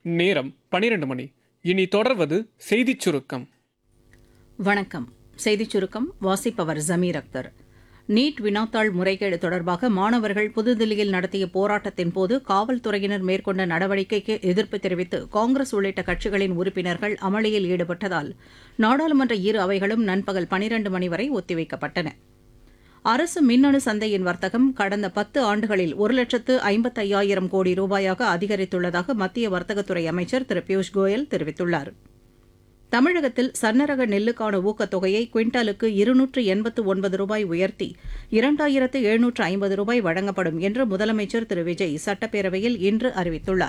நேரம் பனிரெண்டு மணி இனி தொடர்வது செய்திச் சுருக்கம் வணக்கம் செய்திச் சுருக்கம் வாசிப்பவர் ஜமீர் அக்தர் நீட் வினாத்தாள் முறைகேடு தொடர்பாக மாணவர்கள் புதுதில்லியில் நடத்திய போராட்டத்தின் போது காவல்துறையினர் மேற்கொண்ட நடவடிக்கைக்கு எதிர்ப்பு தெரிவித்து காங்கிரஸ் உள்ளிட்ட கட்சிகளின் உறுப்பினர்கள் அமளியில் ஈடுபட்டதால் நாடாளுமன்ற இரு அவைகளும் நண்பகல் பனிரண்டு மணி வரை ஒத்திவைக்கப்பட்டன அரசு மின்னணு சந்தையின் வர்த்தகம் கடந்த பத்து ஆண்டுகளில் ஒரு லட்சத்து ஐம்பத்தையாயிரம் கோடி ரூபாயாக அதிகரித்துள்ளதாக மத்திய வர்த்தகத்துறை அமைச்சர் திரு பியூஷ் கோயல் தெரிவித்துள்ளார் தமிழகத்தில் சன்னரக நெல்லுக்கான ஊக்கத்தொகையை குவிண்டாலுக்கு இருநூற்று எண்பத்து ஒன்பது ரூபாய் உயர்த்தி இரண்டாயிரத்து எழுநூற்று ஐம்பது ரூபாய் வழங்கப்படும் என்று முதலமைச்சர் திரு விஜய் சட்டப்பேரவையில் இன்று அறிவித்துள்ளார்